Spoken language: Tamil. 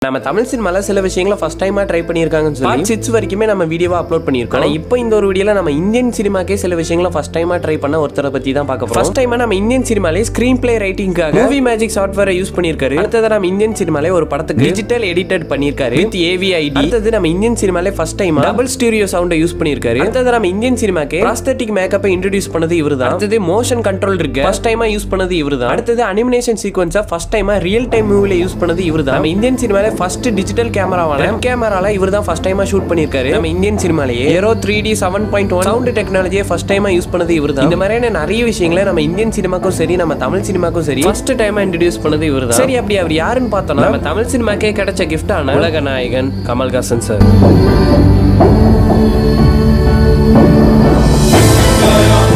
நம்ம தமிழ் சினிமால சில விஷயங்களை ஃபர்ஸ்ட் டைமா ட்ரை பண்ணியிருக்காங்கன்னு சொல்லி பார்ட் சிக்ஸ் வரைக்குமே நம்ம வீடியோவா அப்லோட் பண்ணியிருக்கோம் ஆனா இப்போ இந்த ஒரு வீடியோல நம்ம இந்தியன் சினிமாக்கே சில விஷயங்களை ஃபர்ஸ்ட் டைமா ட்ரை பண்ண ஒருத்தரை பத்தி தான் பார்க்க போறோம் ஃபர்ஸ்ட் டைமா நம்ம இந்தியன் சினிமாலே ஸ்கிரீன் பிளே ரைட்டிங்காக மூவி மேஜிக் சாஃப்ட்வேரை யூஸ் பண்ணியிருக்காரு அடுத்தது நம்ம இந்தியன் சினிமாலே ஒரு படத்துக்கு டிஜிட்டல் எடிட்டட் பண்ணியிருக்காரு வித் ஏவிஐடி அடுத்தது நம்ம இந்தியன் சினிமாலே ஃபர்ஸ்ட் டைம் டபுள் ஸ்டீரியோ சவுண்டை யூஸ் பண்ணியிருக்காரு அடுத்தது நம்ம இந்தியன் சினிமாக்கே ப்ராஸ்தட்டிக் மேக்கப்பை இன்ட்ரோடியூஸ் பண்ணது இவர்தான் அடுத்தது மோஷன் கண்ட்ரோல் இருக்கு ஃபர்ஸ்ட் டைமா யூஸ் பண்ணது இவர்தான் அடுத்தது அனிமேஷன் சீக்வன்ஸா ஃபர்ஸ்ட் டைமா ரியல் டைம் மூவில யூஸ் பண்ணது இவர்தான் நம்ம இந்தியன் சினிமால ஃபர்ஸ்ட் டிஜிட்டல் கேமராவான கேமரால இவர்தான் ஃபர்ஸ்ட் டைமா ஷூட் பண்ணிருக்காரு நம்ம இந்தியன் சினிமாலேயே Auro three D seven point one sound டெக்னாலஜியை ஃபர்ஸ்ட் டைமா யூஸ் பண்ணது இவர்தான் இந்த மாதிரியான நிறைய விஷயங்களை நம்ம இந்தியன் சினிமாக்கும் சரி நம்ம தமிழ் சினிமாக்கும் சரி ஃபர்ஸ்ட் டைமா இன்ட்ரடியூஸ் பண்ணது இவர்தான் சரி அப்படி அவர் யாருன்னு பார்த்தோம்னா நம்ம தமிழ் சினிமாக்கே கிடைச்ச கிஃப்டான உலக நாயகன் கமல்ஹாசன் சார்